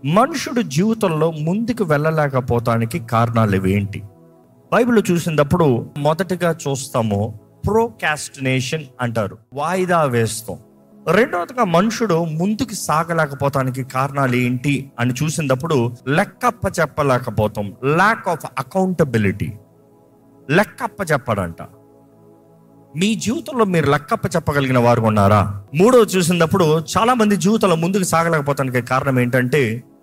మనుషుడు జీవితంలో ముందుకు వెళ్ళలేకపోతానికి కారణాలు ఏంటి బైబిల్ చూసినప్పుడు మొదటగా చూస్తాము ప్రోకాస్టినేషన్ అంటారు వాయిదా వేస్తాం రెండవదిగా మనుషుడు ముందుకు సాగలేకపోతానికి కారణాలు ఏంటి అని చూసినప్పుడు లెక్కప్ప చెప్పలేకపోతాం ల్యాక్ ఆఫ్ అకౌంటబిలిటీ లెక్కప్ప చెప్పడంట మీ జీవితంలో మీరు లెక్కప్ప చెప్పగలిగిన వారు ఉన్నారా మూడో చూసినప్పుడు చాలా మంది జీవితంలో ముందుకు సాగలేకపోతానికి కారణం ఏంటంటే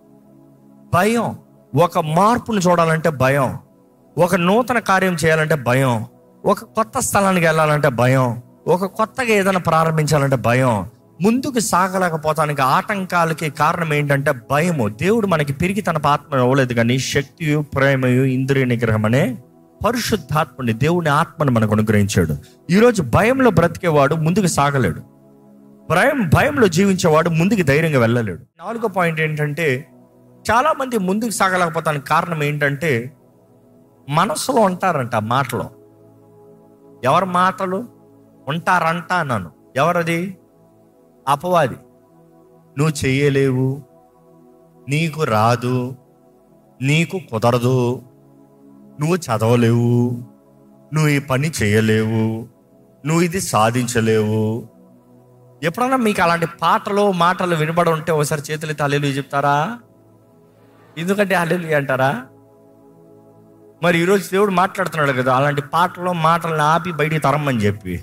భయం ఒక మార్పును చూడాలంటే భయం ఒక నూతన కార్యం చేయాలంటే భయం ఒక కొత్త స్థలానికి వెళ్ళాలంటే భయం ఒక కొత్తగా ఏదైనా ప్రారంభించాలంటే భయం ముందుకు సాగలేకపోతానికి ఆటంకాలకి కారణం ఏంటంటే భయము దేవుడు మనకి పిరిగి తన ఆత్మ ఇవ్వలేదు కానీ శక్తియు ప్రేమయు ఇంద్రియ నిగ్రహం అనే పరిశుద్ధాత్మని దేవుని ఆత్మను మనకు అనుగ్రహించాడు ఈరోజు భయంలో బ్రతికేవాడు ముందుకు సాగలేడు భయం భయంలో జీవించేవాడు ముందుకు ధైర్యంగా వెళ్ళలేడు నాలుగో పాయింట్ ఏంటంటే చాలా మంది ముందుకు సాగలేకపోతానికి కారణం ఏంటంటే మనసులో ఉంటారంట ఆ మాటలో ఎవరి మాటలు ఉంటారంట అన్నాను ఎవరది అపవాది నువ్వు చెయ్యలేవు నీకు రాదు నీకు కుదరదు నువ్వు చదవలేవు నువ్వు ఈ పని చేయలేవు నువ్వు ఇది సాధించలేవు ఎప్పుడన్నా మీకు అలాంటి పాటలు మాటలు వినబడి ఉంటే ఒకసారి చేతులు తల్లిలు చెప్తారా ఎందుకంటే అల్లెలు అంటారా మరి ఈరోజు దేవుడు మాట్లాడుతున్నాడు కదా అలాంటి పాటలు మాటలను ఆపి బయటికి తరమని చెప్పి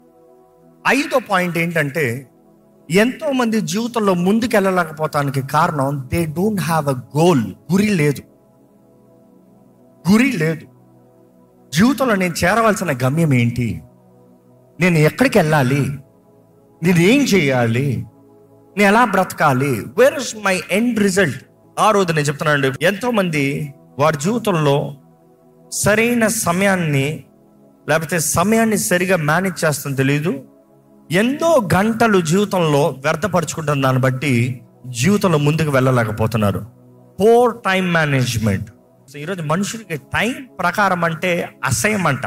ఐదో పాయింట్ ఏంటంటే ఎంతో మంది జీవితంలో ముందుకు వెళ్ళలేకపోతానికి కారణం they don't have a goal గురి లేదు గురి లేదు జీవితంలో నేను చేరవలసిన గమ్యం ఏంటి నేను ఎక్కడికి వెళ్ళాలి నేను ఏం చేయాలి నేను ఎలా బ్రతకాలి where is my end result ఆ రోజు నేను చెప్తున్నాను ఎంతో మంది వారి జీవితంలో సరైన సమయాన్ని లేకపోతే సమయాన్ని సరిగా మేనేజ్ చేస్తాం తెలియదు ఎన్నో గంటలు జీవితంలో వ్యర్థపరుచుకుంటున్న దాన్ని బట్టి జీవితంలో ముందుకు వెళ్ళలేకపోతున్నారు పోర్ టైం మేనేజ్మెంట్ ఈరోజు మనుషులకి టైం ప్రకారం అంటే అసహ్యం అంట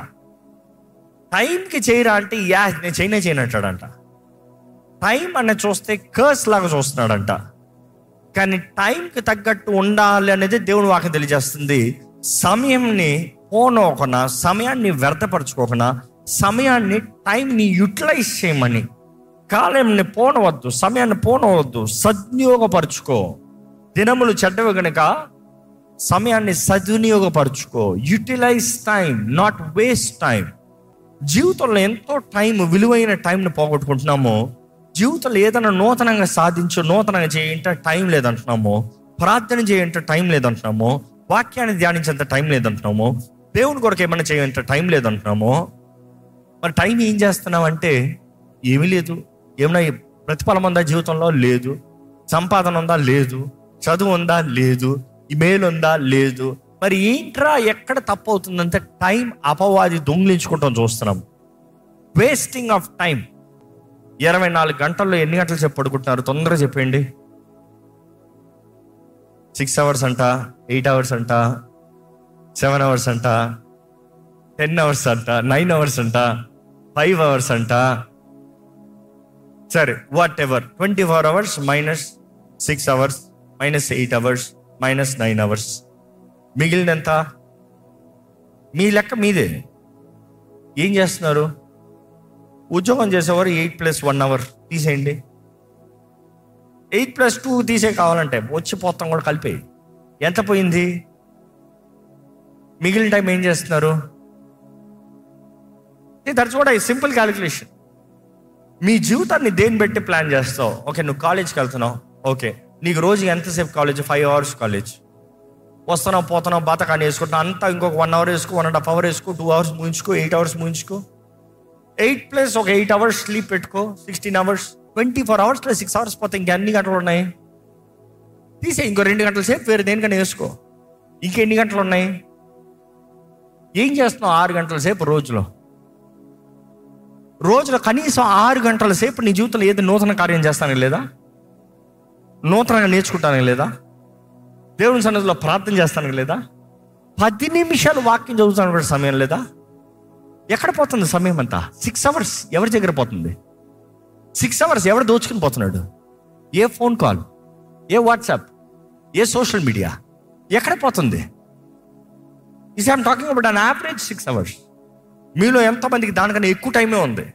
టైంకి చేయరా అంటే యా నేను చేయనే చేయనంటాడంట టైం అనే చూస్తే కర్స్ లాగా చూస్తున్నాడంట కానీ టైంకి తగ్గట్టు ఉండాలి అనేది దేవుని వాక్యం తెలియజేస్తుంది సమయంని పోనోకనా సమయాన్ని వ్యర్థపరచుకోకుండా సమయాన్ని టైంని యూటిలైజ్ చేయమని కాలంని పోనవద్దు సమయాన్ని పోనవద్దు సద్వినియోగపరచుకో దినములు చెడ్డవి గనుక సమయాన్ని సద్వినియోగపరచుకో utilize time not waste time జీవితంలో ఎంతో టైం విలువైన టైంని పోగొట్టుకుంటున్నాము జీవితంలో ఏదైనా నూతనంగా సాధించు నూతనంగా చేయంటే టైం లేదంటున్నాము ప్రార్థన చేయంటే టైం లేదంటున్నాము వాక్యాన్ని ధ్యానించేంత టైం లేదంటున్నాము దేవుని కొరకు ఏమైనా చేయంత టైం లేదంటున్నాము మరి టైం ఏం చేస్తున్నావు అంటే ఏమీ లేదు ఏమైనా ప్రతిఫలం ఉందా జీవితంలో లేదు సంపాదన ఉందా లేదు చదువు ఉందా లేదు ఇమెయిల్ ఉందా లేదు మరి ఏంట్రా ఎక్కడ తప్పు అవుతుందంటే టైం అపవాది దొంగిలించుకుంటాం చూస్తున్నాం వేస్టింగ్ ఆఫ్ టైం ఇరవై నాలుగు గంటల్లో ఎన్ని గంటలు చెప్పి పడుకుంటున్నారు తొందరగా చెప్పండి సిక్స్ అవర్స్ అంట ఎయిట్ అవర్స్ అంట సెవెన్ అవర్స్ అంట టెన్ అవర్స్ అంట నైన్ అవర్స్ అంట ఫైవ్ అవర్స్ అంట సరే whatever twenty four hours minus six hours minus eight hours minus nine hours మిగిలినంత మీ లెక్క మీదే ఏం చేస్తున్నారు ఉద్యోగం చేసేవారు ఎయిట్ ప్లస్ వన్ అవర్ తీసేయండి ఎయిట్ ప్లస్ టూ తీసే కావాలంటే వచ్చి పోతాం కూడా కలిపి ఎంత పోయింది మిగిలిన టైం ఏం చేస్తున్నారు దట్స్ కూడా సింపుల్ క్యాలిక్యులేషన్ మీ జీవితాన్ని దేన్ని బట్టి ప్లాన్ చేస్తావు ఓకే నువ్వు కాలేజ్కి వెళ్తున్నావు ఓకే నీకు రోజు ఎంతసేపు కాలేజ్ ఫైవ్ అవర్స్ కాలేజ్ వస్తున్నావు పోతున్నావు బాతకాన్ని వేసుకుంటున్నావు అంతా ఇంకొక వన్ అవర్ వేసుకో వన్ అండ్ హాఫ్ అవర్ వేసుకో టూ అవర్స్ ముగించుకో ఎయిట్ అవర్స్ ముగించుకో ఎయిట్ ప్లస్ ఒక ఎయిట్ అవర్స్ స్లీప్ పెట్టుకో sixteen hours twenty four hours plus six hours పోతే ఇంకా ఎన్ని గంటలు ఉన్నాయి తీసే ఇంకో రెండు గంటల సేపు వేరే దేనికన్నా వేసుకో ఇంకెన్ని గంటలు ఉన్నాయి ఏం చేస్తున్నావు ఆరు గంటల సేపు రోజులో రోజులో కనీసం ఆరు గంటల సేపు నీ జీవితంలో ఏది నూతన కార్యం చేస్తానికి లేదా నూతనంగా నేర్చుకుంటానికి లేదా దేవుని సన్నిధిలో ప్రార్థన చేస్తానికి లేదా పది నిమిషాలు వాక్యం చదువుతానికి కూడా సమయం లేదా ఎక్కడ పోతుంది సమయం అంతా సిక్స్ అవర్స్ ఎవరి దగ్గర పోతుంది సిక్స్ అవర్స్ ఎవరు దోచుకుని పోతున్నాడు ఏ ఫోన్ కాల్ ఏ వాట్సాప్ ఏ సోషల్ మీడియా ఎక్కడ పోతుంది is I'm talking about an average six hours మీలో ఎంతమందికి దానికన్నా ఎక్కువ టైమే ఉంది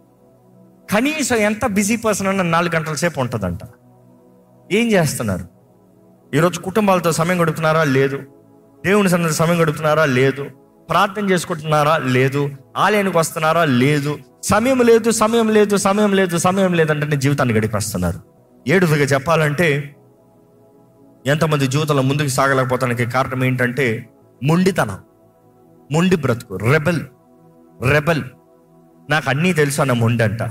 కనీసం ఎంత బిజీ పర్సన్ అన్న నాలుగు గంటల సేపు ఉంటుందంట ఏం చేస్తున్నారు ఈరోజు కుటుంబాలతో సమయం గడుపుతున్నారా లేదు దేవుని సన్నిధి సమయం గడుపుతున్నారా లేదు ప్రార్థన చేసుకుంటున్నారా లేదు ఆలయానికి వస్తున్నారా లేదు సమయం లేదు సమయం లేదు సమయం లేదు సమయం లేదంటే జీవితాన్ని గడిపేస్తున్నారు ఏడుదిగా చెప్పాలంటే ఎంతమంది జీవితంలో ముందుకు సాగలేకపోతానికి కారణం ఏంటంటే మొండితనం మొండి బ్రతుకు రెబల్ రెబల్ నాకు అన్నీ తెలుసు అన్న మొండి అంట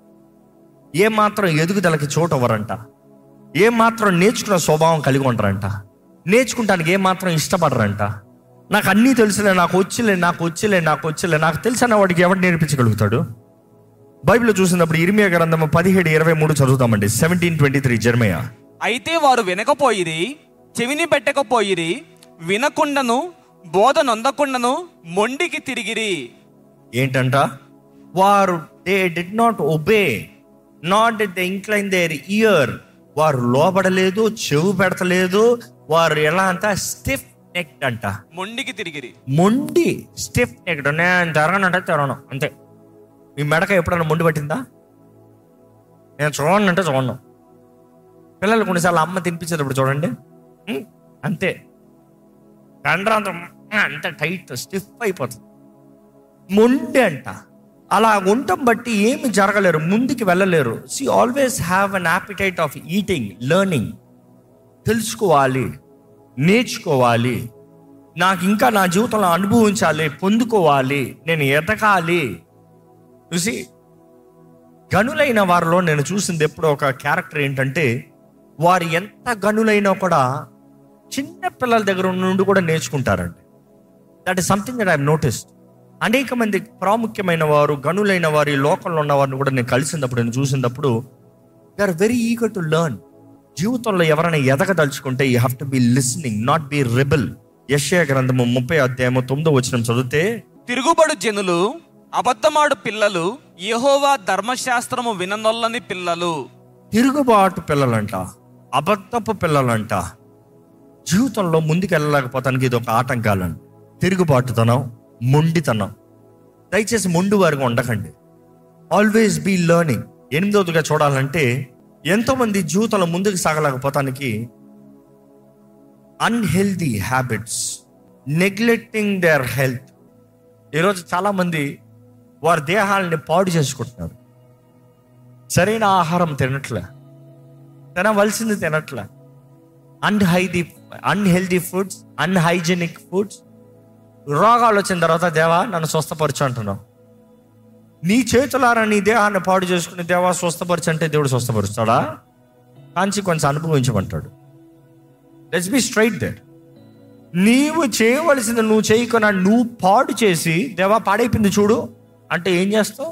ఏ మాత్రం ఎదుగుదలకి చోటు అవ్వరంట ఏ మాత్రం నేర్చుకున్న స్వభావం కలిగి ఉంటారంట నేర్చుకుంటానికి ఏ మాత్రం ఇష్టపడరంట నాకు అన్నీ తెలుసులే నాకు వచ్చిలే నాకు వచ్చిలే నాకు వచ్చిలే నాకు తెలిసిన వాడికి ఎవరు నేర్పించగలుగుతాడు బైబిల్ చూసినప్పుడు ఇరిమియా గ్రంథము పదిహేడు ఇరవై మూడు చదువుతామండి సెవెంటీన్ ట్వంటీ త్రీ జర్మయా అయితే వారు వినకపోయిరి చెవిని పెట్టకపోయిరి వినకుండను బోధ నొందకుండను మొండికి తిరిగిరి ఏంటంట వారు they did not obey not the incline their ear వారు లోబడలేదు చెవు పెడతలేదు వారు ఎలా అంట స్టిఫ్ నెక్ అంట మొండికి తిరిగిరి మొండి స్టిఫ్ నెక్ నేను తిరగనంటే తిరగను అంతే మీ మెడక ఎప్పుడైనా మొండి పట్టిందా నేను చూడండి అంటే చూడను పిల్లలు కొన్నిసార్లు అమ్మ తినిపించేటప్పుడు చూడండి ఉం, అంతే కండ్రాంతం అంత టైట్ స్టిఫ్ అయిపోతుంది మొండి అంట అలా ఉండటం బట్టి ఏమి జరగలేరు ముందుకు వెళ్ళలేరు see always have an appetite of eating learning తెలుసుకోవాలి నేర్చుకోవాలి నాకు ఇంకా నా జీవితంలో అనుభవించాలి పొందుకోవాలి నేను ఎదగాలి చూసి గనులైన వారిలో నేను చూసింది ఎప్పుడు ఒక క్యారెక్టర్ ఏంటంటే వారు ఎంత గనులైనా కూడా చిన్న పిల్లల దగ్గర నుండి కూడా నేర్చుకుంటారండి that is something that I noticed అనేక మంది ప్రాముఖ్యమైన వారు గనులైన వారు ఈ లోకంలో ఉన్న వారిని కూడా నేను కలిసినప్పుడు నేను చూసినప్పుడు they are very eager to learn జీవితంలో ఎవరైనా ఎదగదలుచుకుంటే you have to be listening not be rebel యశ్య గ్రంథము ముప్పై అధ్యాయము తొమ్మిదో వచ్చిన చదివితే తిరుగుబడు జనులు అబద్ధమాడు పిల్లలు యెహోవా ధర్మశాస్త్రము విననొల్లని పిల్లలు తిరుగుబాటు పిల్లలంట అబద్ధపు పిల్లలంట జీవితంలో ముందుకు వెళ్ళలేకపోతానికి ఇది ఒక ఆటంకాలండి తిరుగుబాటుతనం మొండితనం దయచేసి మొండి వారిగా ఉండకండి ఆల్వేస్ బీ లెర్నింగ్ ఎనిమిదవదిగా చూడాలంటే ఎంతోమంది జీవితంలో ముందుకు సాగలేకపోతానికి unhealthy habits neglecting their health ఈరోజు చాలామంది వారి దేహాలని పాడు చేసుకుంటున్నారు సరైన ఆహారం తినట్లే తినవలసింది తినట్లే unhealthy unhealthy foods unhygienic foods రోగాలు వచ్చిన తర్వాత దేవా నన్ను స్వస్థపరచు అంటున్నావు నీ చేతులారా నీ దేహాన్ని పాడు చేసుకుని దేవా స్వస్థపరచు అంటే దేవుడు స్వస్థపరుస్తాడా కాన్సిక్వెన్స్ అనుభవించమంటాడు లెట్స్ బి స్ట్రైట్ దేర్ నీవు చేయవలసింది నువ్వు చేయకుండా నువ్వు పాడు చేసి దేవా పాడైపోయింది చూడు అంటే ఏం చేస్తావు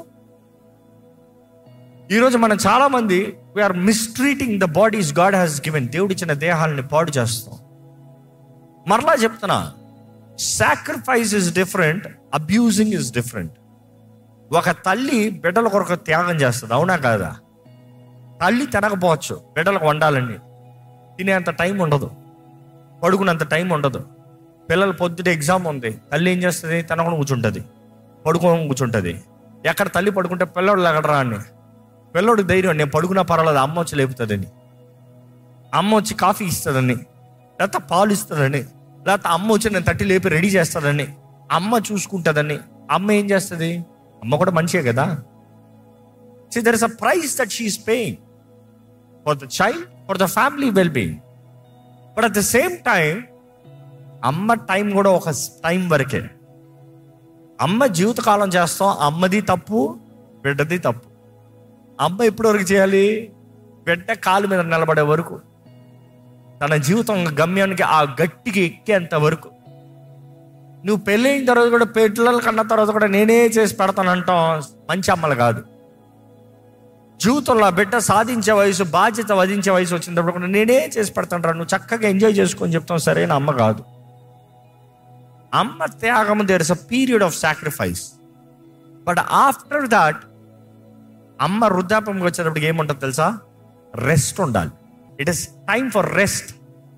ఈరోజు మనం చాలా మంది we are mistreating the bodies God has given దేవుడు ఇచ్చిన దేహాలని పాడు చేస్తాం మరలా చెప్తున్నా sacrifice is different abusing is different ఒక తల్లి బిడ్డల కొరకు త్యాగం చేస్తుంది అవునా కాదా తల్లి తినకపోవచ్చు బిడ్డలకు వండాలండి తినేంత టైం ఉండదు పడుకునేంత టైం ఉండదు పిల్లలు పొద్దుట ఎగ్జామ్ ఉంది తల్లి ఏం చేస్తుంది తినకుండా కూర్చుంటుంది పడుకోని కూర్చుంటుంది ఎక్కడ తల్లి పడుకుంటే పిల్లడు లగడరా అని పిల్లోడికి ధైర్యం నేను పడుకున్నా పర్వాలేదు అమ్మ వచ్చి లేపుతుందని అమ్మ వచ్చి కాఫీ ఇస్తుందని లేకపోతే పాలు ఇస్తుందని లేకపోతే అమ్మ వచ్చి నేను తట్టి లేపి రెడీ చేస్తుందని అమ్మ చూసుకుంటుందని అమ్మ ఏం చేస్తుంది అమ్మ కూడా మంచిగా కదా see there is a price that she is paying for the child for the family well being but at the same time అమ్మ టైం కూడా ఒక టైం వరకే అమ్మ జీవితకాలం చేస్తాం అమ్మది తప్పు బిడ్డది తప్పు అమ్మ ఎప్పటి వరకు చేయాలి బిడ్డ కాలు మీద నిలబడే వరకు తన జీవితం గమ్యానికి ఆ గట్టికి ఎక్కేంత వరకు నువ్వు పెళ్ళైన తర్వాత కూడా పిల్లలు కన్న తర్వాత కూడా నేనే చేసి పెడతానంటాం మంచి అమ్మలు కాదు జీవితంలో ఆ బిడ్డ సాధించే వయసు బాధ్యత వధించే వయసు వచ్చినప్పుడు కూడా నేనే చేసి పెడతాను నువ్వు చక్కగా ఎంజాయ్ చేసుకొని చెప్తాం సరైన అమ్మ కాదు అమ్మ త్యాగం there is a period of sacrifice but after that అమ్మ వృద్ధాపంకి వచ్చేటప్పటికి ఏముంటుంది తెలుసా రెస్ట్ ఉండాలి it is time for rest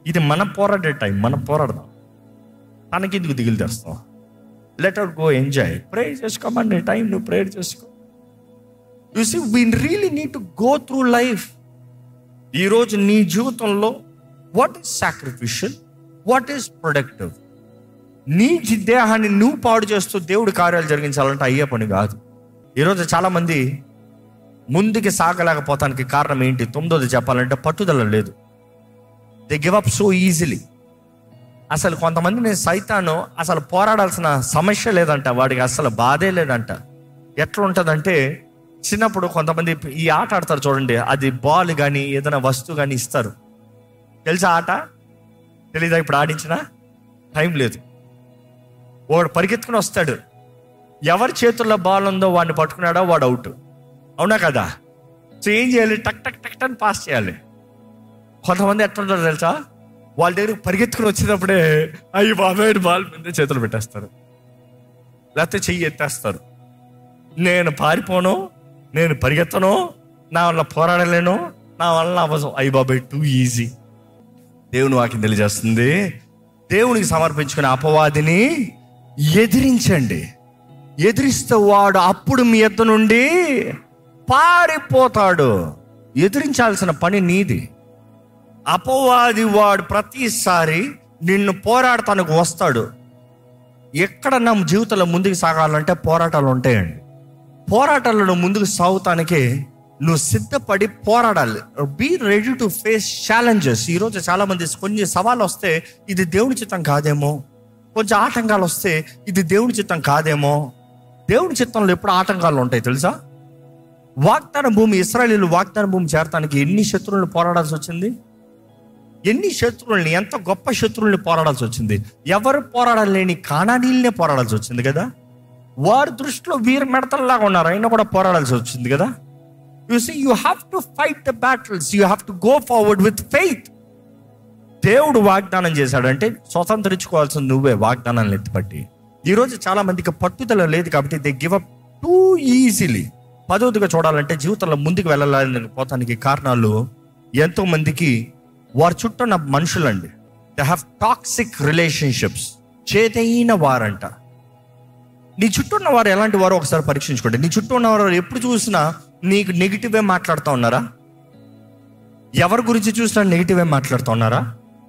ఇది మన పోరాడే టైం మనం పోరాడదాం తనకి ఎందుకు దిగులు తెస్తాం let out go enjoy prayer చేసుకోమని టైం నువ్వు ప్రేయర్ చేసుకో you see we really need to go through life ఈరోజు నీ జీవితంలో what is sacrificial what is productive నీ జీ- దేహాన్ని నువ్వు పాడు చేస్తూ దేవుడి కార్యాలు జరిగించాలంటే అయ్యే పని కాదు ఈరోజు చాలామంది ముందుకి సాగలేకపోతానికి కారణం ఏంటి తొమ్మిదోది చెప్పాలంటే పట్టుదల లేదు they give up so easily అసలు కొంతమంది నేను సైతాను అసలు పోరాడాల్సిన సమస్య లేదంట వాడికి అసలు బాధే లేదంట ఎట్లా ఉంటుందంటే చిన్నప్పుడు కొంతమంది ఈ ఆట ఆడతారు చూడండి అది బాల్ కానీ ఏదైనా వస్తువు కానీ ఇస్తారు తెలుసా ఆట తెలీదా ఇప్పుడు ఆడించినా టైం లేదు వాడు పరిగెత్తుకుని వస్తాడు ఎవరి చేతుల్లో బాల్ ఉందో వాడిని పట్టుకున్నాడో వాడు అవుట్ అవునా కదా సో ఏం చేయాలి టక్ టక్ టక్ టక్ పాస్ చేయాలి కొంతమంది ఎట్లుంటారు తెలుసా వాళ్ళ దగ్గరికి పరిగెత్తుకుని వచ్చినప్పుడే అయ్యి బాబాయ్ బాల్ మీద చేతులు పెట్టేస్తారు లేకపోతే చెయ్యి ఎత్తేస్తారు నేను పారిపోను నేను పరిగెత్తను నా వల్ల పోరాడలేను నా వల్ల అవ్వదు అయ్యి బాబాయ్ టూ ఈజీ దేవుని వాక్యం తెలియజేస్తుంది దేవునికి సమర్పించుకునే అపవాదిని ఎదిరించండి ఎదిరిస్తే వాడు అప్పుడు మీ ఎద్ద నుండి పారిపోతాడు ఎదిరించాల్సిన పని నీది అపవాది వాడు ప్రతిసారి నిన్ను పోరాడటానికి వస్తాడు ఎక్కడ నా జీవితంలో ముందుకు సాగాలంటే పోరాటాలు ఉంటాయండి పోరాటాలను ముందుకు సాగుతానికి నువ్వు సిద్ధపడి పోరాడాలి be ready to face challenges ఈరోజు చాలా మంది కొన్ని సవాళ్ళు వస్తే ఇది దేవుని చిత్తం కాదేమో కొంచెం ఆటంకాలు వస్తే ఇది దేవుని చిత్తం కాదేమో దేవుని చిత్తంలో ఎప్పుడు ఆటంకాలు ఉంటాయి తెలుసా వాగ్దాన భూమి ఇస్రాయలీలు వాగ్దాన భూమి చేరటానికి ఎన్ని శత్రువులను పోరాడాల్సి వచ్చింది ఎన్ని శత్రువుల్ని ఎంత గొప్ప శత్రువుల్ని పోరాడాల్సి వచ్చింది ఎవరు పోరాడలేని కానానీళ్ళనే పోరాడాల్సి వచ్చింది కదా వారి దృష్టిలో వీరు మెడతల్లాగా ఉన్నారు అయినా కూడా పోరాడాల్సి వచ్చింది కదా you see you have to fight the battles you have to go forward with faith దేవుడు వాగ్దానం చేశాడంటే స్వతంత్రించుకోవాల్సింది నువ్వే వాగ్దానాన్ని ఎత్తిపట్టి ఈరోజు చాలా మందికి పట్టుదల లేదు కాబట్టి they give up too easily పదవదిగా చూడాలంటే జీవితంలో ముందుకు వెళ్ళాలని పోతానికి కారణాలు ఎంతో మందికి వారి చుట్టూ ఉన్న మనుషులండి దే హ్యావ్ టాక్సిక్ రిలేషన్షిప్స్ చేతైన వారంట నీ చుట్టూ ఉన్న వారు ఎలాంటి వారు ఒకసారి పరీక్షించుకోండి నీ చుట్టూ ఉన్న వారు ఎప్పుడు చూసినా నీకు నెగిటివే మాట్లాడుతూ ఉన్నారా ఎవరి గురించి చూసినా నెగిటివే మాట్లాడుతూ ఉన్నారా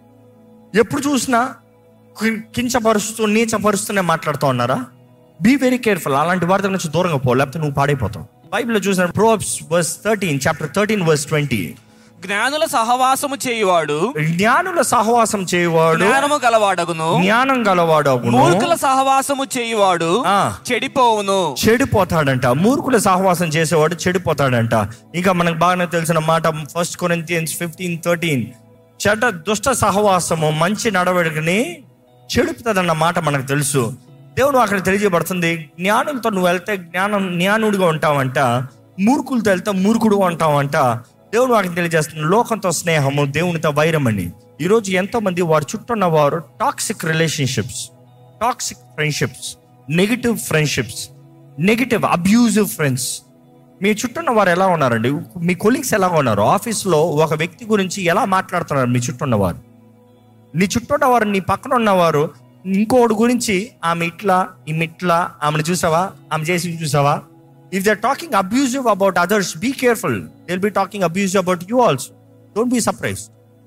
ఎప్పుడు చూసినా కి- కించపరుస్తూ నీచపరుస్తూనే మాట్లాడుతూ ఉన్నారా బీ వెరీ కేర్ఫుల్ అలాంటి వారి దగ్గర నుంచి దూరంగా పో లేకపోతే నువ్వు పాడైపోతావు బైబిల్లో చూసిన Proverbs verse thirteen chapter thirteen verse twenty జ్ఞానుల సహవాసము చేయువాడు జ్ఞానుల సహవాసం చేయవాడు జ్ఞానము గలవాడగును జ్ఞానం గలవాడు మూర్ఖుల సహవాసము చేయువాడు ఆ. చెడిపోవును చెడిపోతాడంట మూర్ఖుల సహవాసం చేసేవాడు చెడిపోతాడంట ఇంకా మనకు బాగానే తెలిసిన మాట ఫస్ట్ కొరింతియన్స్ ఫిఫ్టీన్ థర్టీన్ చెడ్డ దుష్ట సహవాసము మంచి నడవడికని చెడుపుతుందన్న మాట మనకు తెలుసు దేవుడు అక్కడ తెలియజేయబడుతుంది జ్ఞానులతో నువ్వు వెళ్తే జ్ఞానం జ్ఞానుడిగా ఉంటావంట మూర్ఖులతో వెళ్తే మూర్ఖుడుగా ఉంటావంట దేవుడు వారికి తెలియజేస్తుంది లోకంతో స్నేహము దేవునితో వైరం అని ఈరోజు ఎంతో మంది వారి చుట్టూ ఉన్న వారు toxic relationships toxic friendships negative friendships negative abusive friends మీ చుట్టూ ఉన్న వారు ఎలా ఉన్నారండి మీ కొలీగ్స్ ఎలా ఉన్నారు ఆఫీస్లో ఒక వ్యక్తి గురించి ఎలా మాట్లాడుతున్నారు మీ చుట్టూ ఉన్నవారు నీ చుట్టూ ఉన్నవారు నీ పక్కన ఉన్నవారు ఇంకోటి గురించి ఆమె ఇట్లా ఈమె ఇట్లా ఆమెను చూసావా ఆమె చేసి చూసావా if they talking abusive about others be careful they'll be talking abusive about you also don't be surprise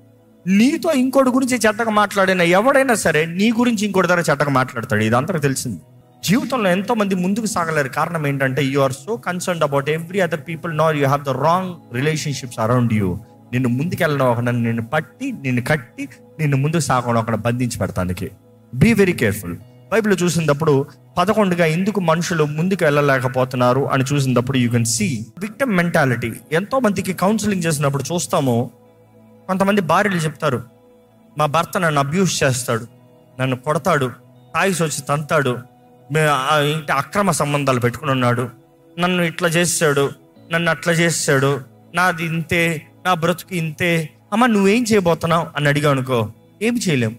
నీతో ఇంకోటి గురించి చెడ్డగా మాట్లాడిన ఎవడైనా సరే నీ గురించి ఇంకోటి దగ్గర చెడ్డగా మాట్లాడతాడు ఇది అందరికి తెలిసింది జీవితంలో ఎంతో మంది ముందుకు సాగలేరు కారణం ఏంటంటే you are so concern about every other people nor you have the wrong relationships around you నిన్ను ముందుకెళ్ళడం ఒక నిన్ను పట్టి నిన్ను కట్టి నిన్ను ముందుకు సాగడం ఒక బంధించి పెడతానికి బీ వెరీ కేర్ఫుల్ బైబిల్ చూసినప్పుడు పదకొండుగా ఎందుకు మనుషులు ముందుకు వెళ్ళలేకపోతున్నారు అని చూసినప్పుడు you can see victim mentality ఎంతో మందికి కౌన్సిలింగ్ చేసినప్పుడు చూస్తాము కొంతమంది భార్యలు చెప్తారు మా భర్త నన్ను అబ్యూస్ చేస్తాడు నన్ను కొడతాడు తాయిసి వచ్చి తంతాడు మే- ఆ ఇంటి అక్రమ సంబంధాలు పెట్టుకుని ఉన్నాడు నన్ను ఇట్లా చేస్తాడు నన్ను అట్లా చేస్తాడు నాది ఇంతే నా బ్రతుకు ఇంతే అమ్మ నువ్వేం చేయబోతున్నావు అని అడిగా అనుకో ఏమి చేయలేం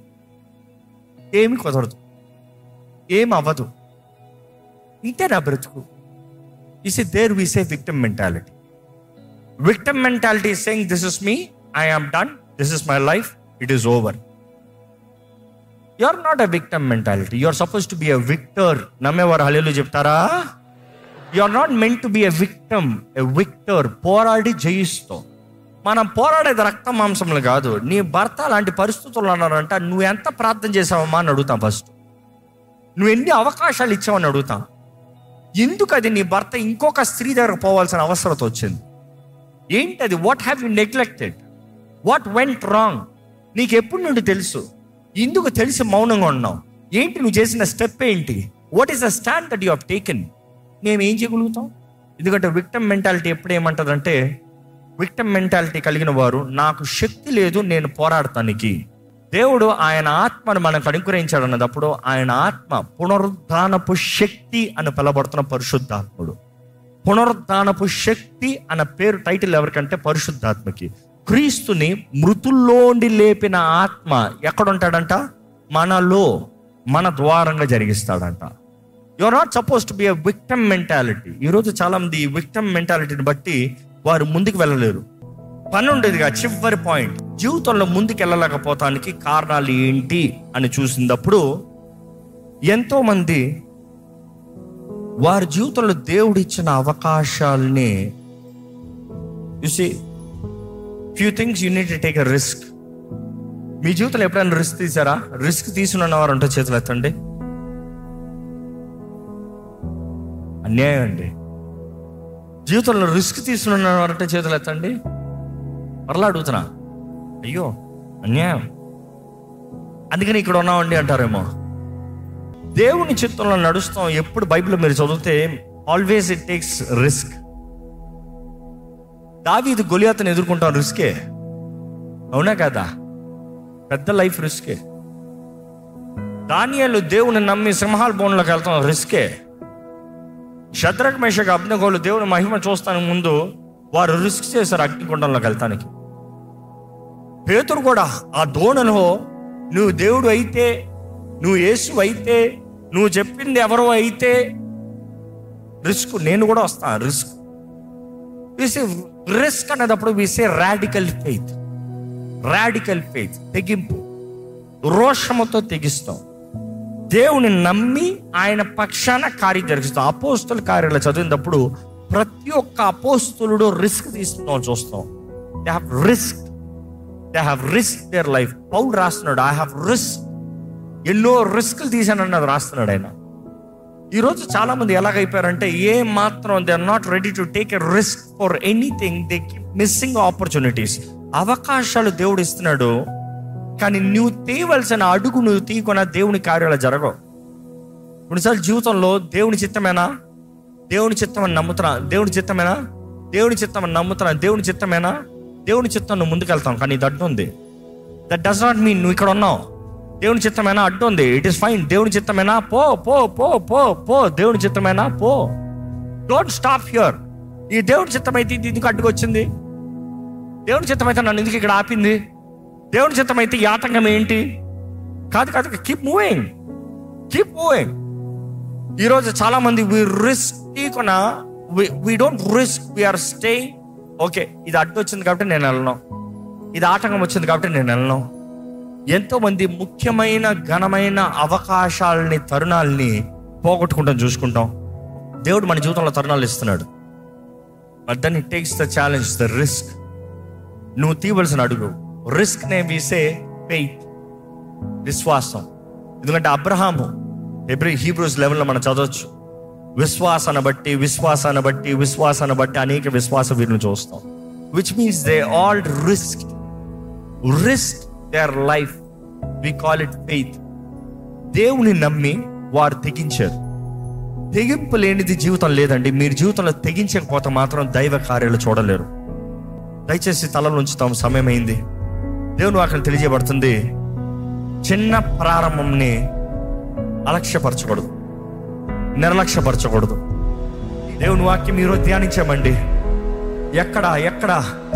ఏమి కుదరదు ఏం అవ్వదు ఇంతే నా బ్రతుకు is it there we say victim mentality victim mentality saying this is me I am done this is my life it is over you are not a victim mentality you are suppose to be a victor నమ్మేవారు హలేలు చెప్తారా you are not meant to be a victim a victor పోరాడి జయిస్తాం మనం పోరాడేది రక్త మాంసములు కాదు నీ భర్త అలాంటి పరిస్థితులు ఉన్నారంట నువ్వు ఎంత ప్రార్థన చేసావమ్మా అని అడుగుతాం ఫస్ట్ నువ్వు ఎన్ని అవకాశాలు ఇచ్చావని అడుగుతాం ఎందుకు అది నీ భర్త ఇంకొక స్త్రీ దగ్గర పోవాల్సిన అవసరత వచ్చింది ఏంటి అది what have you neglected what went wrong నీకు ఎప్పుడు నుండి తెలుసు ఎందుకు తెలిసి మౌనంగా ఉన్నావు ఏంటి నువ్వు చేసిన స్టెప్ ఏంటి what is the stand that you have taken మేము ఏం చేయగలుగుతాం ఎందుకంటే విక్టమ్ మెంటాలిటీ ఎప్పుడు ఏమంటదంటే విక్టమ్ మెంటాలిటీ కలిగిన వారు నాకు శక్తి లేదు నేను పోరాడటానికి దేవుడు ఆయన ఆత్మను మనకు అనుగ్రహించాడు అన్నదప్పుడు ఆయన ఆత్మ పునరుద్ధానపు శక్తి అని పిలబడుతున్న పరిశుద్ధాత్ముడు పునరుద్ధానపు శక్తి అన్న పేరు టైటిల్ ఎవరికంటే పరిశుద్ధాత్మకి క్రీస్తుని మృతుల్లోండి లేపిన ఆత్మ ఎక్కడ ఉంటాడంట మనలో మన ద్వారంగా జరిగిస్తాడంట you are not suppose to be a victim mentality ఈరోజు చాలా మంది ఈ విక్టమ్ మెంటాలిటీని బట్టి వారు ముందుకు వెళ్ళలేరు పని ఉండేదిగా చివరి పాయింట్ జీవితంలో ముందుకు వెళ్ళలేకపోతానికి కారణాలు ఏంటి అని చూసినప్పుడు ఎంతో మంది వారి జీవితంలో దేవుడు ఇచ్చిన అవకాశాలని చూసి few things you need take a risk మీ జీవితంలో ఎప్పుడైనా రిస్క్ తీసారా రిస్క్ తీసుకున్న వారు ఉంటే చేతులు ఎత్తండి అన్యాయం అండి జీవితంలో రిస్క్ తీసుకున్న వారంటే చేతులు ఎత్తండి మరలా అడుగుతున్నా అయ్యో అన్యాయం అందుకని ఇక్కడ ఉన్నామండి అంటారేమో దేవుని చిత్తంలో నడుస్తాం ఎప్పుడు బైబిల్ మీరు చదివితే ఆల్వేస్ ఇట్ టేక్స్ రిస్క్ దావీదు గొలియాతను ఎదుర్కొంటాం రిస్కే అవునా కదా పెద్ద లైఫ్ రిస్కే దానియాలు దేవుని నమ్మి సింహాల బోన్లోకి వెళ్తాం రిస్కే శత్రక్ మేషక అగ్నిగోలు దేవుని మహిమ చూస్తానికి ముందు వారు రిస్క్ చేశారు అగ్నిగుండంలోకి వెళ్తానికి పేతురు కూడా ఆ దోణలో నువ్వు దేవుడు అయితే నువ్వు యేసు అయితే నువ్వు చెప్పింది ఎవరో అయితే రిస్క్ నేను కూడా వస్తాను రిస్క్ విసే రిస్క్ అనేటప్పుడు విసే రాడికల్ ఫెయిత్ రాడికల్ ఫెయిత్ తెగింపు రోషముతో తెగిస్తాం దేవుని నమ్మి ఆయన పక్షాన కార్యం జరిగిస్తాం అపోస్తుల కార్యాలు చదివినప్పుడు ప్రతి ఒక్క అపోస్తులుడు రిస్క్ తీసుకుందాం చూస్తాం they have risk they have risk their life Paul రాస్తున్నాడు ఐ హ్యావ్ రిస్క్ ఎన్నో రిస్క్లు తీశానన్నది రాస్తున్నాడు ఆయన ఈరోజు చాలా మంది ఎలాగైపోయారంటే ఏ మాత్రం they are not ready to take a risk for anything they keep missing opportunities అవకాశాలు దేవుడు ఇస్తున్నాడు కానీ నువ్వు తీయవలసిన అడుగు నువ్వు తీయకుండా దేవుని కార్యాలు జరగవు కొన్నిసార్లు జీవితంలో దేవుని చిత్తమేనా దేవుని చిత్తం అని నమ్ముతున్నా దేవుని చిత్తమేనా దేవుని చిత్తం అని నమ్ముతున్నా దేవుని చిత్తమేనా దేవుని చిత్తం నువ్వు ముందుకెళ్తాం కానీ ఇది అడ్డు ఉంది దట్ డస్ నాట్ మీన్ నువ్వు ఇక్కడ ఉన్నావు దేవుని చిత్తమేనా అడ్డు ఉంది ఇట్ ఇస్ ఫైన్ దేవుని చిత్తమేనా పో పో పో పో పో దేవుని చిత్తమేనా పో డోంట్ స్టాప్ హియర్ ఈ దేవుని చిత్తం అయితే ఇది ఎందుకు అడ్డుకొచ్చింది దేవుని చిత్తం అయితే నన్ను ఎందుకు ఇక్కడ ఆపింది దేవుని చిత్తం అయితే ఈ ఆటంకం ఏంటి కాదు కాదు కీప్ మూవింగ్ కీప్ మూవింగ్ ఈరోజు చాలా మంది వి రిస్క్ తీకున్నా we don't risk we are stay okay ఇది అడ్డు వచ్చింది కాబట్టి నేను వెళ్ళను ఇది ఆటంకం వచ్చింది కాబట్టి నేను వెళ్ళను ఎంతో మంది ముఖ్యమైన ఘనమైన అవకాశాలని తరుణాలని పోగొట్టుకుంటాం చూసుకుంటాం దేవుడు మన జీవితంలో తరుణాలు ఇస్తున్నాడు but then it takes the challenge the risk నువ్వు తీయవలసిన అడుగు రిస్క్ నే వీసే ఫెయిత్ విశ్వాసం ఎందుకంటే అబ్రహాము ఎబ్రి హీబ్రూస్ లెవెల్లో మనం చదవచ్చు విశ్వాసాన్ని బట్టి విశ్వాసాన్ని బట్టి విశ్వాసాన్ని బట్టి అనేక విశ్వాస వీరులు చూస్తాం which means they all risk risk their life we call it faith దేవుని నమ్మి వారు తెగించారు తెగింపు లేనిది జీవితం లేదండి మీరు జీవితంలో తెగించకపోతే మాత్రం దైవ కార్యాలు చూడలేరు దయచేసి తలలో ఉంచుతాం సమయం అయింది దేవుని వాక్యం తెలియజేయబడుతుంది చిన్న ప్రారంభంని అలక్ష్యపరచకూడదు నిర్లక్ష్యపరచకూడదు దేవుని వాక్యం ఈరోజు ధ్యానించామండి ఎక్కడ ఎక్కడ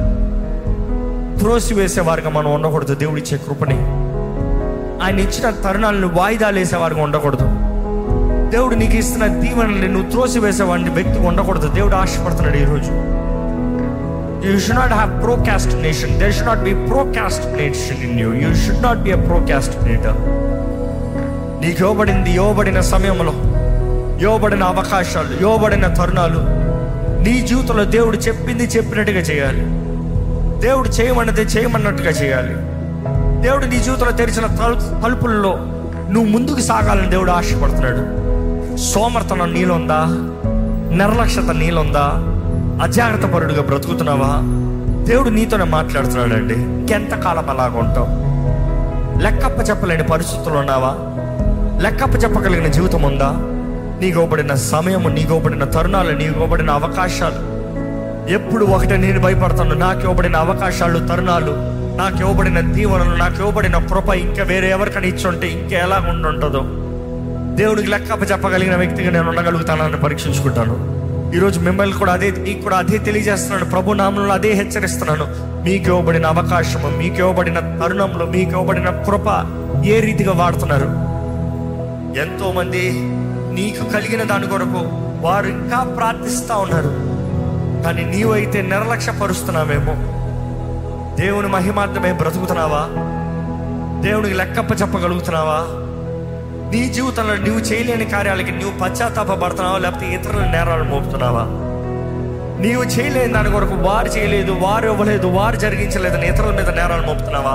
త్రోసి వేసేవారుగా మనం ఉండకూడదు దేవుడు ఇచ్చే కృపని ఆయన ఇచ్చిన తరుణాలను వాయిదాలు వేసేవారుగా ఉండకూడదు దేవుడు నీకు ఇస్తున్న దీవెనల్ని నువ్వు త్రోసి వేసేవాడిని వ్యక్తిగా ఉండకూడదు దేవుడు ఆశపడుతున్నాడు ఈరోజు you should not have procrastination there should not be procrastination in you you should not be a procrastinator నీకు ఇవ్వబడింది ఇవ్వబడిన సమయంలో ఇవ్వబడిన అవకాశాలు ఇవ్వబడిన తరుణాలు నీ జీవితంలో దేవుడు చెప్పింది చెప్పినట్టుగా చేయాలి దేవుడు చేయమన్నది చేయమన్నట్టుగా చేయాలి దేవుడు నీ జీవితంలో తెరిచిన తలు- తలుపుల్లో నువ్వు ముందుకు సాగాలని దేవుడు ఆశపడుతున్నాడు సోమర్తనం నీలుందా నిర్లక్ష్యత నీలుందా అజాగ్రత్త పరుడుగా బ్రతుకుతున్నావా దేవుడు నీతోనే మాట్లాడుతున్నాడండి ఇంకెంతకాలం అలాగ ఉంటావు లెక్కప్ప చెప్పలేని పరిస్థితులు ఉన్నావా లెక్కప్ప చెప్పగలిగిన జీవితం ఉందా నీకు ఇవ్వబడిన సమయము నీకు ఇవ్వబడిన తరుణాలు నీకు ఇవ్వబడిన అవకాశాలు ఎప్పుడు ఒకటే నేను భయపడతాను నాకు ఇవ్వబడిన అవకాశాలు తరుణాలు నాకు ఇవ్వబడిన దీవెనలు నాకు ఇవ్వబడిన కృప ఇంకా వేరే ఎవరికైనా ఇచ్చి ఉంటే ఇంకా ఎలా ఉండుంటుందో దేవుడికి లెక్కప్ప చెప్పగలిగిన వ్యక్తిగా నేను ఉండగలుగుతానని పరీక్షించుకుంటాను ఈరోజు మిమ్మల్ని కూడా అదే మీకు కూడా అదే తెలియజేస్తున్నాను ప్రభు నామంలో అదే హెచ్చరిస్తున్నాను మీకు ఇవ్వబడిన అవకాశము మీకు ఇవ్వబడిన తరుణంలో మీకు ఇవ్వబడిన కృప ఏ రీతిగా వాడుతున్నారు ఎంతో మంది నీకు కలిగిన దాని కొరకు వారు ఇంకా ప్రార్థిస్తూ ఉన్నారు కానీ నీవైతే నిర్లక్ష్య పరుస్తున్నావేమో దేవుని మహిమార్థమే బ్రతుకుతున్నావా దేవునికి లెక్కప్ప చెప్పగలుగుతున్నావా నీ జీవితంలో నువ్వు చేయలేని కార్యాలకి నువ్వు పశ్చాత్తాపడుతున్నావా లేకపోతే ఇతరుల నేరాలు మోపుతున్నావా నీవు చేయలేని దాని కొరకు వారు చేయలేదు వారు ఇవ్వలేదు వారు జరిగించలేదని ఇతరుల మీద నేరాలు మోపుతున్నావా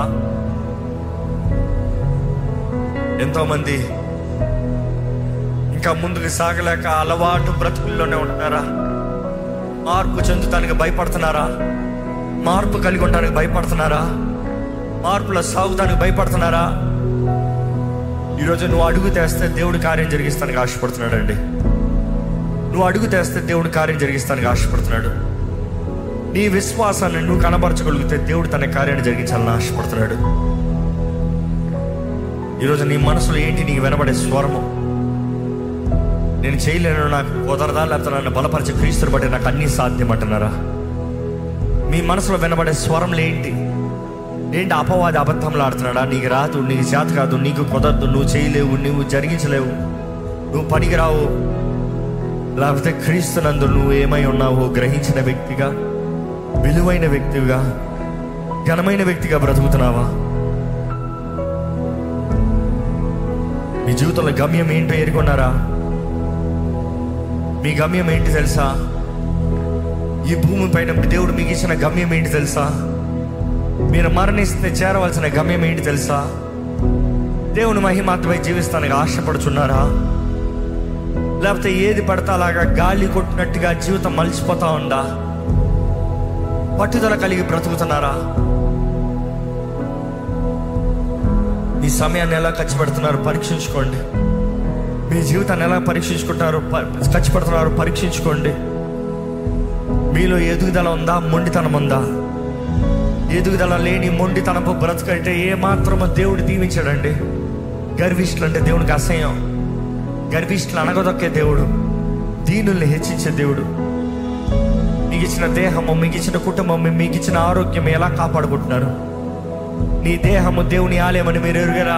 ఎంతో మంది ఇంకా ముందుకు సాగలేక అలవాటు బ్రతుకుల్లోనే ఉంటున్నారా మార్పు చెందుతానికి భయపడుతున్నారా మార్పు కలిగి ఉండడానికి భయపడుతున్నారా మార్పులో సాగుతానికి భయపడుతున్నారా ఈరోజు నువ్వు అడుగు తెస్తే దేవుడు కార్యం జరిగిస్తానికి ఆశపడుతున్నాడు అండి నువ్వు అడుగు తెస్తే దేవుడు కార్యం జరిగిస్తానికి ఆశపడుతున్నాడు నీ విశ్వాసాన్ని నువ్వు కనబరచగలిగితే దేవుడు తన కార్యాన్ని జరిగించాలని ఆశపడుతున్నాడు ఈరోజు నీ మనసులో ఏంటి నీకు వినబడే స్వరము నేను చేయలేను నాకు కుదరదా లేకపోతే నన్ను బలపరిచే క్రీస్తుని బట్టి నాకు అన్నీ సాధ్యం అంటున్నారా మీ మనసులో వినబడే స్వరంలు ఏంటి ఏంటి అపవాది అబద్ధంలో ఆడుతున్నాడా నీకు రాదు నీకు చేత కాదు నీకు కుదరదు నువ్వు చేయలేవు నువ్వు జరిగించలేవు నువ్వు పనికిరావు లేకపోతే క్రీస్తునందు నువ్వు ఏమై ఉన్నావో గ్రహించిన వ్యక్తిగా విలువైన వ్యక్తిగా ఘనమైన వ్యక్తిగా బ్రతుకుతున్నావా మీ జీవితంలో గమ్యం ఏంటో ఎరుగున్నారా మీ గమ్యం ఏంటి తెలుసా ఈ భూమి పైన దేవుడు మీకు ఇచ్చిన గమ్యం ఏంటి తెలుసా మీరు మరణిస్తే చేరవలసిన గమ్యం ఏంటి తెలుసా దేవుని మహిమాత్మై జీవిస్తానికి ఆశపడుచున్నారా లేకపోతే ఏది పడతా అలాగా గాలి కొట్టినట్టుగా జీవితం మలిచిపోతా ఉందా పట్టుదల కలిగి బ్రతుకుతున్నారా మీ సమయాన్ని ఎలా ఖర్చు పెడుతున్నారు పరీక్షించుకోండి మీ జీవితాన్ని ఎలా పరీక్షించుకుంటారు ప- ఖర్చు పెడుతున్నారు పరీక్షించుకోండి మీలో ఎదుగుదల ఉందా మొండితనం ఉందా ఎదుగుదల లేని మొండితనపు బ్రతుకంటే ఏ మాత్రమో దేవుడు దీవించాడండి గర్విష్ఠులు అంటే దేవునికి అసహ్యం గర్విష్ఠులు అనగదొక్కే దేవుడు దీనుల్ని హెచ్చించే దేవుడు మీకు ఇచ్చిన దేహము మీకు ఇచ్చిన కుటుంబం మీకు ఇచ్చిన ఆరోగ్యం ఎలా కాపాడుకుంటున్నారు నీ దేహము దేవుని ఆలయమని మీరు ఎరుగరా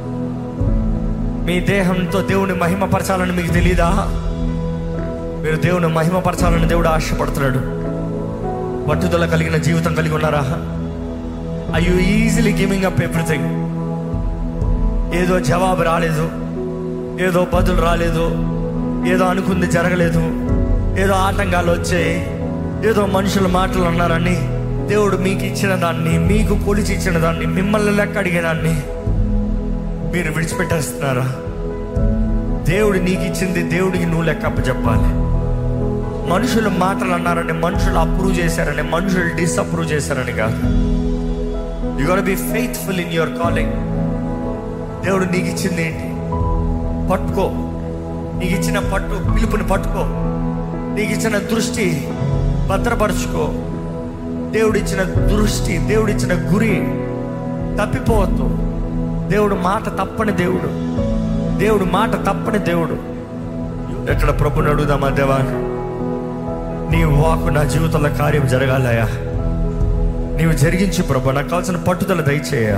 మీ దేహంతో దేవుని మహిమపరచాలని మీకు తెలీదా మీరు దేవుని మహిమపరచాలని దేవుడు ఆశపడుతున్నాడు పట్టుదల కలిగిన జీవితం కలిగి ఉన్నారా I you easily giving up everything ఏదో జవాబు రాలేదు ఏదో బదులు రాలేదు ఏదో అనుకుంది జరగలేదు ఏదో ఆటంకాలు వచ్చాయి ఏదో మనుషుల మాటలు అన్నారని దేవుడు మీకు ఇచ్చిన దాన్ని మీకు కొలిచి ఇచ్చిన దాన్ని మిమ్మల్ని లెక్క అడిగేదాన్ని మీరు విడిచిపెట్టేస్తున్నారా దేవుడు నీకు ఇచ్చింది దేవుడికి నువ్వు లెక్క చెప్పాలి మనుషులు మాటలు అన్నారని మనుషులు అప్రూవ్ చేశారని మనుషులు డిసప్రూవ్ చేశారని కాదు you got be faithful in your calling దేవుడు నీకు ఇచ్చింది ఏంటి పట్టుకో నీకు ఇచ్చిన పట్టు పిలుపుని పట్టుకో నీకు ఇచ్చిన దృష్టి భద్రపరుచుకో దేవుడు ఇచ్చిన దృష్టి దేవుడు ఇచ్చిన గురి తప్పిపోవద్దు దేవుడు మాట తప్పని దేవుడు దేవుడు మాట తప్పని దేవుడు ఎక్కడ ప్రభుని అడుగుదామా దేవా నీ వాకు నా జీవితంలో కార్యం జరగాలయా నీవు జరిగించు ప్రభు నాకు కావాల్సిన పట్టుదల దయచేయ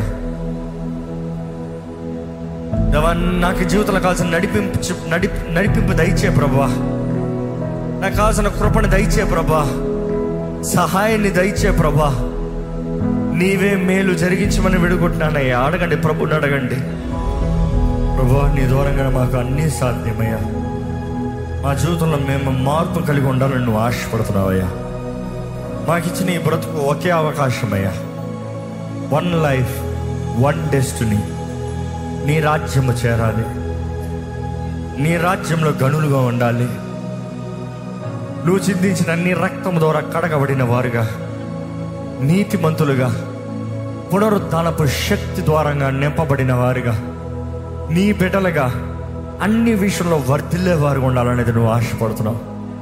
దేవా నాకు జీవితంలో కావాల్సిన నడిపింపు నడి నడిపింపు దయచే ప్రభా నాకు కావాల్సిన కృపను దయచే ప్రభా సహాయాన్ని దయచే ప్రభా నీవే మేలు జరిగించమని విడుకుంటున్నానయ్యా అడగండి ప్రభుని అడగండి ప్రభా నీ దూరంగా మాకు అన్నీ సాధ్యమయ్యా మా జీవితంలో మేము మార్పు కలిగి ఉండాలని నువ్వు ఆశపడుతున్నావయ్యా మాకు ఇచ్చిన ఈ బ్రతుకు ఒకే అవకాశమయ్యా వన్ లైఫ్ వన్ డెస్టినీ నీ రాజ్యము చేరాలి నీ రాజ్యంలో గనులుగా ఉండాలి నువ్వు చిందించిన అన్ని రక్తం ద్వారా కడగబడిన వారుగా నీతిమంతులుగా పునరుద్ధానపు శక్తి ద్వారంగా నింపబడిన వారుగా నీ బిడ్డలుగా అన్ని విషయంలో వర్ధిల్లే వారుగా ఉండాలనేది నువ్వు ఆశపడుతున్నావు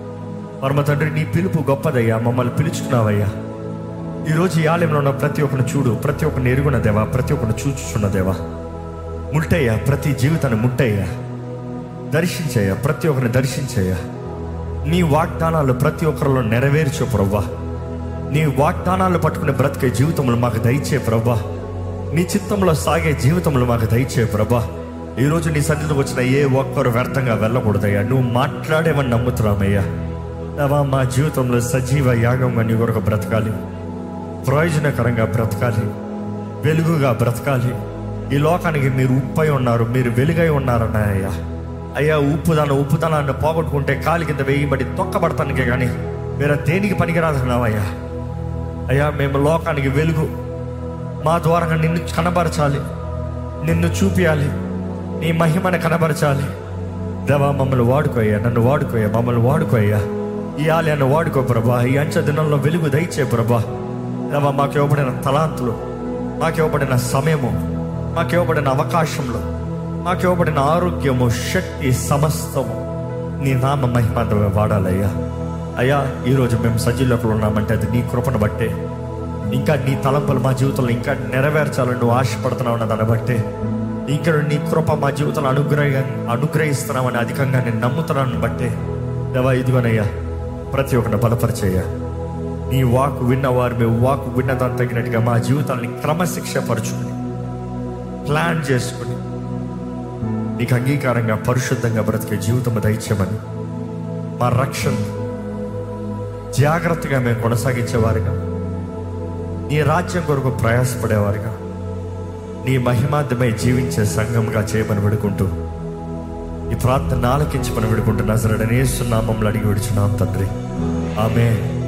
పరమ తండ్రి నీ పిలుపు గొప్పదయ్యా మమ్మల్ని పిలుచుకున్నావయ్యా ఈరోజు ఈ ఆలయంలో ఉన్న ప్రతి ఒక్కరిని చూడు ప్రతి ఒక్కరిని ఎరుగున్న దేవా ప్రతి ఒక్కరిని చూచుచున్న దేవా ముట్టయ్యా ప్రతి జీవితాన్ని ముట్టయ్యా దర్శించయ్యా ప్రతి ఒక్కరిని దర్శించయ్యా నీ వాగ్దానాలు ప్రతి ఒక్కరిలో నెరవేర్చు ప్రవ్వా నీ వాగ్దానాలు పట్టుకునే బ్రతికే జీవితంలో మాకు దయచే ప్రభా నీ చిత్తంలో సాగే జీవితంలో మాకు దయచే ప్రభా ఈరోజు నీ సన్నిధిలోకి వచ్చిన ఏ ఒక్కరు వ్యర్థంగా వెళ్ళకూడదయ్యా నువ్వు మాట్లాడేవని నమ్ముతున్నామయ్యా దేవా మా జీవితంలో సజీవ యాగంగా నీ కొరకు బ్రతకాలి ప్రయోజనకరంగా బ్రతకాలి వెలుగుగా బ్రతకాలి ఈ లోకానికి మీరు ఉప్పై ఉన్నారు మీరు వెలుగై ఉన్నారన్నాయ్యా అయ్యా ఉప్పుదాన ఉప్పుదనాన్ని పోగొట్టుకుంటే కాలి కింద వేయబడి తొక్కబడతానికే కానీ వేరే దేనికి పనికిరాదన్నావయ్యా అయ్యా మేము లోకానికి వెలుగు మా ద్వారా నిన్ను కనబరచాలి నిన్ను చూపియాలి నీ మహిమను కనబరచాలి దేవా మమ్మల్ని వాడుకోయ్యా నన్ను వాడుకోయ్యా మమ్మల్ని వాడుకోయ్యా ఈ ఆలయాన్ని వాడుకో ప్రభా ఈ అంచ దినంలో వెలుగు దయచే ప్రభా దేవా మాకు ఇవ్వబడిన తలాంతులు మాకు ఇవ్వబడిన సమయము మాకు ఇవ్వబడిన అవకాశంలో మాకు ఇవ్వబడిన ఆరోగ్యము శక్తి సమస్తము నీ నామ మహిమంతమే వాడాలయ్యా అయ్యా ఈరోజు మేము సజీలోపలు ఉన్నామంటే అది నీ కృపను బట్టే ఇంకా నీ తలంపులు మా జీవితంలో ఇంకా నెరవేర్చాలని నువ్వు ఆశపడుతున్నావు అన్న దాన్ని బట్టే ఇంకా నీ కృప మా జీవితంలో అనుగ్రహ అనుగ్రహిస్తున్నామని అధికంగా నేను నమ్ముతున్నాను బట్టే దేవా ఇదిగోనయ్యా ప్రతి ఒక్కరిని బలపరిచయ్యా నీ వాక్ విన్నవారు మీ వాక్ విన్నదాన్ని తగినట్టుగా మా జీవితాన్ని క్రమశిక్ష పరుచుకుని ప్లాన్ చేసుకుని నీకు అంగీకారంగా పరిశుద్ధంగా బ్రతికే జీవితం దయచేయమని మా రక్షణ జాగ్రత్తగా మేము కొనసాగించేవారుగా నీ రాజ్యం కొరకు ప్రయాసపడేవారుగా నీ మహిమార్థమై జీవించే సంఘంగా చేయమని విడుకుంటూ ఈ ప్రార్థన ఆలకించమని విడుకుంటూ నజరడనేస్తున్నామంలో అడిగి విడుచున్నాం తండ్రి ఆమె